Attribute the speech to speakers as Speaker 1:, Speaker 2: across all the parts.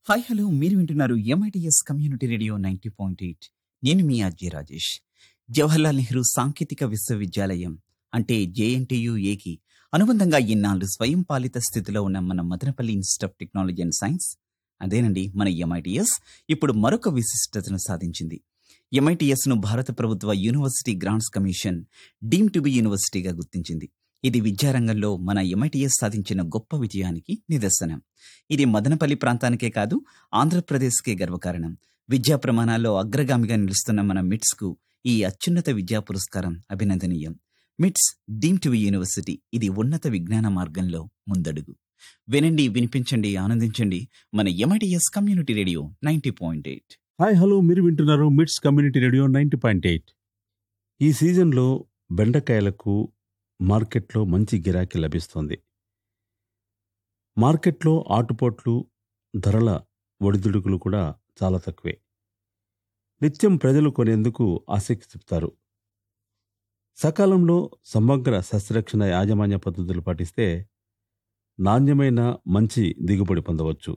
Speaker 1: hi hello మీరు వింటున్నారు MITS community radio ninety point eight నేను మీ అజయ్ రాజేష్ జవహర్లాల్ నెహ్రూ సాంకేతిక విశ్వవిద్యాలయం అంటే జేఎన్టీయు ఏకి అనుబంధంగా ఇన్నాళ్ళు స్వయం పాలిత స్థితిలో ఉన్న మన Madanapalle institute of technology and science అదేనండి మన ఎంఐటిఎస్ ఇప్పుడు మరొక విశిష్టతను సాధించింది ఎంఐటిఎస్ ను భారత ప్రభుత్వ university grants commission deemed to be యూనివర్సిటీగా గుర్తించింది ఇది విద్యారంగంలో మన ఎంఐటిఎస్ సాధించిన గొప్ప విజయానికి నిదర్శనం ఇది మదనపల్లి ప్రాంతానికే కాదు ఆంధ్రప్రదేశ్కే గర్వకారణం విద్యా ప్రమాణాల్లో అగ్రగామిగా నిలుస్తున్న మన మిట్స్ కు ఈ అత్యున్నత విద్యా పురస్కారం అభినందనీయం మిట్స్ డీమ్ టు యూనివర్సిటీ ఇది ఉన్నత విజ్ఞాన మార్గంలో ముందడుగు వినండి వినిపించండి ఆనందించండి మన MITS community radio ninety point eight
Speaker 2: hi hello మీరు వింటున్నారు MITS community radio ninety point eight ఈ సీజన్లో బెండకాయలకు మార్కెట్లో మంచి గిరాకీ లభిస్తుంది మార్కెట్లో ఆటుపోట్లు ధరల ఒడిదుడుకులు కూడా చాలా తక్కువే నిత్యం ప్రజలు కొనేందుకు ఆసక్తి చూపుతారు సకాలంలో సమగ్ర సస్యరక్షణ యాజమాన్య పద్ధతులు పాటిస్తే నాణ్యమైన మంచి దిగుబడి పొందవచ్చు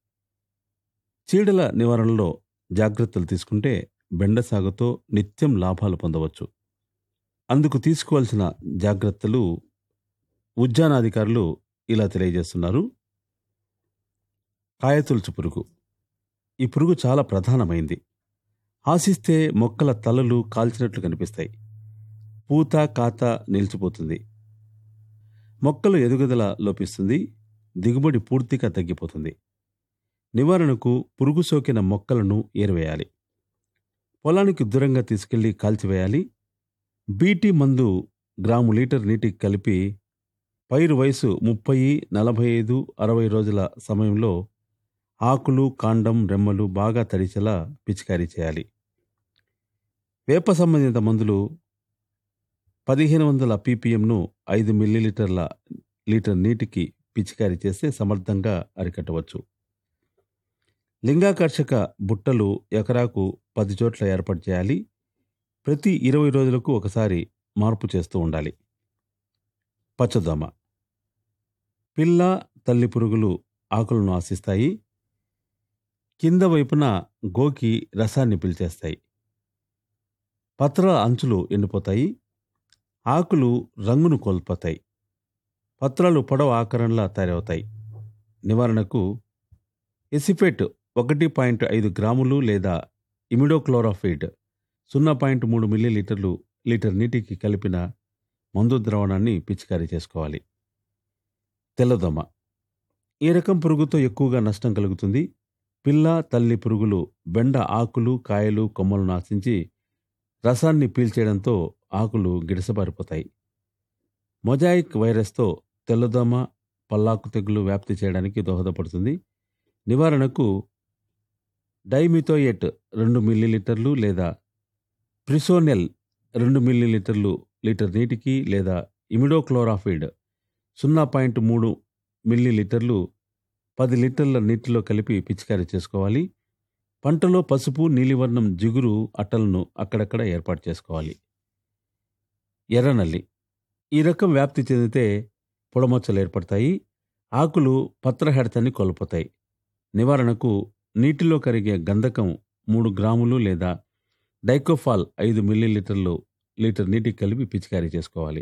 Speaker 2: చీడల నివారణలో జాగ్రత్తలు తీసుకుంటే బెండ సాగుతో నిత్యం లాభాలు పొందవచ్చు అందుకు తీసుకోవాల్సిన జాగ్రత్తలు ఉద్యానాధికారులు ఇలా తెలియజేస్తున్నారు కాయతొలుచు పురుగు ఈ పురుగు చాలా ప్రధానమైంది ఆశిస్తే మొక్కల తలలు కాల్చినట్లు కనిపిస్తాయి పూత కాత నిలిచిపోతుంది మొక్కలు ఎదుగుదల లోపిస్తుంది దిగుబడి పూర్తిగా తగ్గిపోతుంది నివారణకు పురుగు సోకిన మొక్కలను ఏరివేయాలి పొలానికి దూరంగా తీసుకెళ్లి కాల్చివేయాలి బీటీ మందు గ్రాము లీటర్ నీటికి కలిపి పైరు వయసు ముప్పై నలభై ఐదు అరవై రోజుల సమయంలో ఆకులు కాండం రెమ్మలు బాగా తడిచేలా పిచికారీ చేయాలి వేప సంబంధిత మందులు పదిహేను వందల పీపీఎంను ఐదు మిల్లీలీటర్ల లీటర్ నీటికి పిచికారీ చేస్తే సమర్థంగా అరికట్టవచ్చు లింగాకర్షక బుట్టలు ఎకరాకు పది చోట్ల ఏర్పాటు చేయాలి ప్రతి ఇరవై రోజులకు ఒకసారి మార్పు చేస్తూ ఉండాలి పచ్చదోమ పిల్ల తల్లి పురుగులు ఆకులను ఆశిస్తాయి కింద వైపున గోకి రసాన్ని పిలిచేస్తాయి పత్రాల అంచులు ఎండిపోతాయి ఆకులు రంగును కోల్పోతాయి పత్రాలు పొడవ ఆకారంలా తయారవుతాయి నివారణకు ఎసిఫెట్ ఒకటి పాయింట్ ఐదు గ్రాములు లేదా ఇమిడోక్లోరాఫిడ్ సున్నా పాయింట్ మూడు మిల్లీలీటర్లు లీటర్ నీటికి కలిపిన మందు ద్రావణాన్ని పిచికారీ చేసుకోవాలి తెల్లదోమ ఈ రకం పురుగుతో ఎక్కువగా నష్టం కలుగుతుంది పిల్ల తల్లి పురుగులు బెండ ఆకులు కాయలు కొమ్మలను ఆశించి రసాన్ని పీల్చేయడంతో ఆకులు గిడసబారిపోతాయి మొజాయిక్ వైరస్తో తెల్లదోమ పల్లాకు తెగులు వ్యాప్తి చేయడానికి దోహదపడుతుంది నివారణకు డైమిథోయేట్ రెండు మిల్లీలీటర్లు లేదా ప్రిసోనెల్ రెండు మిల్లీలీటర్లు లీటర్ నీటికి లేదా ఇమిడోక్లోరాఫిడ్ సున్నా పాయింట్ మూడు మిల్లీలీటర్లు పది లీటర్ల నీటిలో కలిపి పిచికారీ చేసుకోవాలి పంటలో పసుపు నీలివర్ణం జిగురు అట్టలను అక్కడక్కడ ఏర్పాటు చేసుకోవాలి ఎర్రనల్లి ఈ రకం వ్యాప్తి చెందితే పొడమచ్చలు ఏర్పడతాయి ఆకులు పత్రహెడతని కోల్పోతాయి నివారణకు నీటిలో కరిగే గంధకం మూడు గ్రాములు లేదా డైకోఫాల్ ఐదు మిల్లీలీటర్లు లీటర్ నీటికి కలిపి పిచికారీ చేసుకోవాలి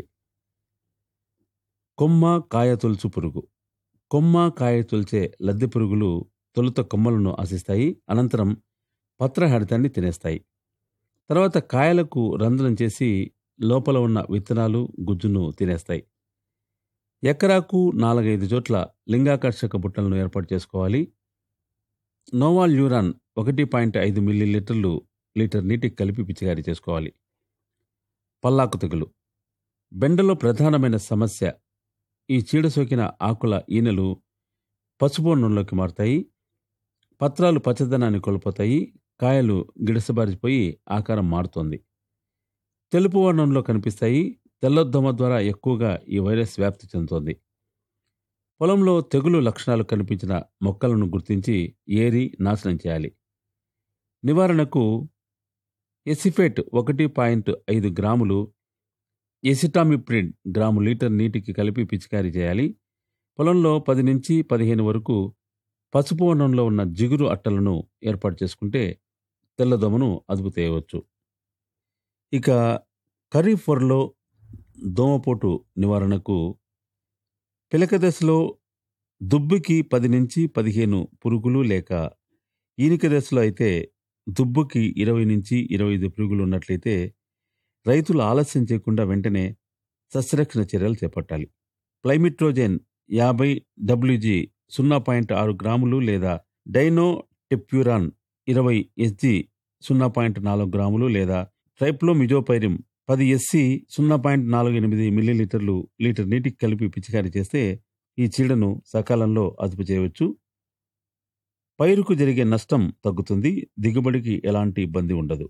Speaker 2: కొమ్మ కాయ తొలుచు పురుగు కొమ్మ కాయ తొలిచే లద్దె పురుగులు తొలుత కొమ్మలను ఆశిస్తాయి అనంతరం పత్రహరితాన్ని తినేస్తాయి తర్వాత కాయలకు రంధ్రం చేసి లోపల ఉన్న విత్తనాలు గుజ్జును తినేస్తాయి ఎకరాకు నాలుగైదు చోట్ల లింగాకర్షక బుట్టలను ఏర్పాటు చేసుకోవాలి నోవాల్ యూరాన్ ఒకటి పాయింట్ ఐదు మిల్లీలీటర్లు లీటర్ నీటికి కలిపి పిచికారీ చేసుకోవాలి పల్లాకు తెగులు బెండలో ప్రధానమైన సమస్య ఈ చీడ సోకిన ఆకుల ఈనెలు పసుపు వర్ణంలోకి మారుతాయి పత్రాలు పచ్చదనాన్ని కోల్పోతాయి కాయలు గిడసబారిపోయి ఆకారం మారుతోంది తెలుపు వర్ణంలో కనిపిస్తాయి తెల్లొద్దమ ద్వారా ఎక్కువగా ఈ వైరస్ వ్యాప్తి చెందుతోంది పొలంలో తెగులు లక్షణాలు కనిపించిన మొక్కలను గుర్తించి ఏరి నాశనం చేయాలి నివారణకు ఎసిఫేట్ ఒకటి పాయింట్ ఐదు గ్రాములు ఎసిటామిప్రిడ్ గ్రాము లీటర్ నీటికి కలిపి పిచికారీ చేయాలి పొలంలో పది నుంచి పదిహేను వరకు పసుపు వర్ణంలో ఉన్న జిగురు అట్టలను ఏర్పాటు చేసుకుంటే తెల్లదోమను అదుపు చేయవచ్చు ఇక ఖరీఫ్ వరిలో దోమపోటు నివారణకు పిలక దశలో దుబ్బుకి పది నుంచి పదిహేను పురుగులు లేక ఈనిక దశలో అయితే దుబ్బుకి ఇరవై నుంచి ఇరవై ఐదు పురుగులు ఉన్నట్లయితే రైతులు ఆలస్యం చేయకుండా వెంటనే సస్యరక్షణ చర్యలు చేపట్టాలి ప్లైమిట్రోజెన్ యాభై డబ్ల్యూజీ సున్నా పాయింట్ ఆరు గ్రాములు లేదా డైనో టెప్యూరాన్ ఇరవై ఎస్జి సున్నా పాయింట్ నాలుగు గ్రాములు లేదా ట్రైప్లోమిజోపైరిం పది ఎస్సి సున్నా పాయింట్ నాలుగు ఎనిమిది మిల్లీలీటర్లు లీటర్ నీటికి కలిపి పిచికారీ చేస్తే ఈ చీడను సకాలంలో అదుపు చేయవచ్చు పైరుకు జరిగే నష్టం తగ్గుతుంది దిగుబడికి ఎలాంటి ఇబ్బంది ఉండదు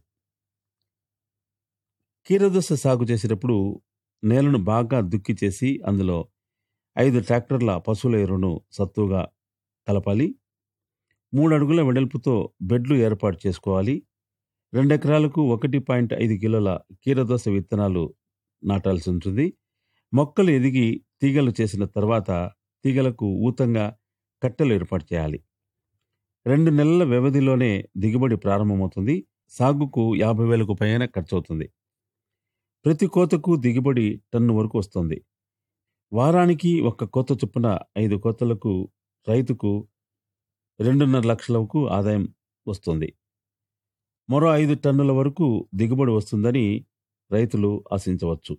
Speaker 2: కీరదోస సాగు చేసేటప్పుడు నేలను బాగా దుక్కి చేసి అందులో ఐదు ట్రాక్టర్ల పశువుల ఎరువును సత్తుగా కలపాలి మూడు అడుగుల వెడల్పుతో బెడ్లు ఏర్పాటు చేసుకోవాలి రెండెకరాలకు ఒకటి పాయింట్ ఐదు కిలోల కీరదోస విత్తనాలు నాటాల్సి ఉంటుంది మొక్కలు ఎదిగి తీగలు చేసిన తర్వాత తీగలకు ఊతంగా కట్టెలు ఏర్పాటు చేయాలి రెండు నెలల వ్యవధిలోనే దిగుబడి ప్రారంభమవుతుంది సాగుకు యాభై వేలకు పైన ఖర్చవుతుంది ప్రతి కోతకు దిగుబడి టన్ను వరకు వస్తుంది వారానికి ఒక్క కోత చొప్పున ఐదు కోతలకు రైతుకు రెండున్నర లక్షలకు ఆదాయం వస్తుంది మరో ఐదు టన్నుల వరకు దిగుబడి వస్తుందని రైతులు ఆశించవచ్చు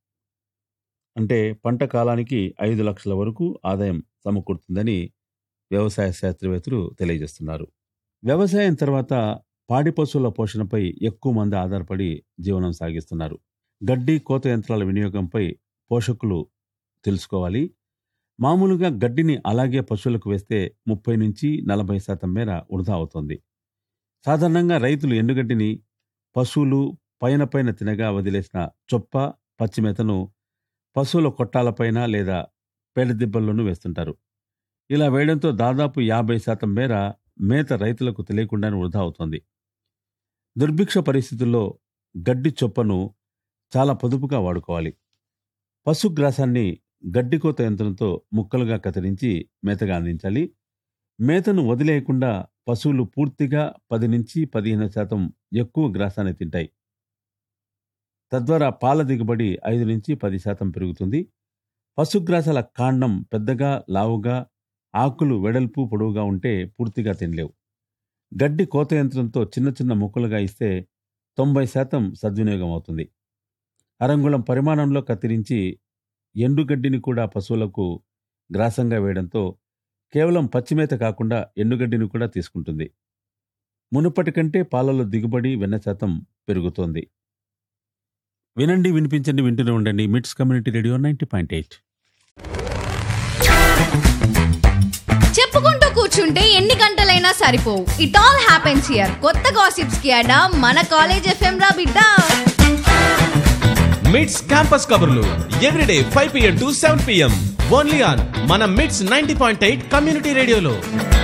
Speaker 2: అంటే పంట కాలానికి ఐదు లక్షల వరకు ఆదాయం సమకూరుతుందని వ్యవసాయ శాస్త్రవేత్తలు తెలియజేస్తున్నారు వ్యవసాయం తర్వాత పాడి పశువుల పోషణపై ఎక్కువ మంది ఆధారపడి జీవనం సాగిస్తున్నారు గడ్డి కోత యంత్రాల వినియోగంపై పోషకులు తెలుసుకోవాలి మామూలుగా గడ్డిని అలాగే పశువులకు వేస్తే ముప్పై నుంచి నలభై శాతం మేర వృధా అవుతుంది సాధారణంగా రైతులు ఎండుగడ్డిని పశువులు పైన పైన తినగా వదిలేసిన చొప్ప పచ్చిమేతను పశువుల కొట్టాలపైన లేదా పేడ దిబ్బల్లోనూ వేస్తుంటారు ఇలా వేయడంతో దాదాపు యాభై శాతం మేర మేత రైతులకు తెలియకుండానే వృధా అవుతోంది దుర్భిక్ష పరిస్థితుల్లో గడ్డి చొప్పను చాలా పొదుపుగా వాడుకోవాలి పశుగ్రాసాన్ని గడ్డి కోత యంత్రంతో ముక్కలుగా కత్తిరించి మేతగా అందించాలి మేతను వదిలేయకుండా పశువులు పూర్తిగా పది నుంచి పదిహేను శాతం ఎక్కువ గ్రాసాన్ని తింటాయి తద్వారా పాల దిగుబడి ఐదు నుంచి పది శాతం పెరుగుతుంది పశుగ్రాసాల కాండం పెద్దగా లావుగా ఆకులు వెడల్పు పొడవుగా ఉంటే పూర్తిగా తినలేవు గడ్డి కోత యంత్రంతో చిన్న చిన్న ముక్కలుగా ఇస్తే తొంభై శాతం సద్వినియోగం అవుతుంది అరంగుళం పరిమాణంలో కత్తిరించి ఎండుగడ్డిని కూడా పశువులకు గ్రాసంగా వేయడంతో కేవలం పచ్చిమేత కాకుండా ఎండుగడ్డిని కూడా తీసుకుంటుంది మునుపటి కంటే పాలలో దిగుబడి వెన్న శాతం పెరుగుతోంది వినండి వినిపించండి వింటూనే ఉండండి MITS community radio ninety point eight
Speaker 3: చెప్పుకుంటూ కూర్చుంటే ఎన్ని గంటలైనా సరిపోవు ఇట్ ఆల్ హ్యాపెన్స్ హియర్ కొత్త గాసిప్స్ కి అడా మన కాలేజ్ ఎఫ్ఎం రా బిడ్డ
Speaker 4: మిడ్స్ క్యాంపస్ కబుర్లు everyday five PM to seven PM only on మన MITS ninety point eight community రేడియోలో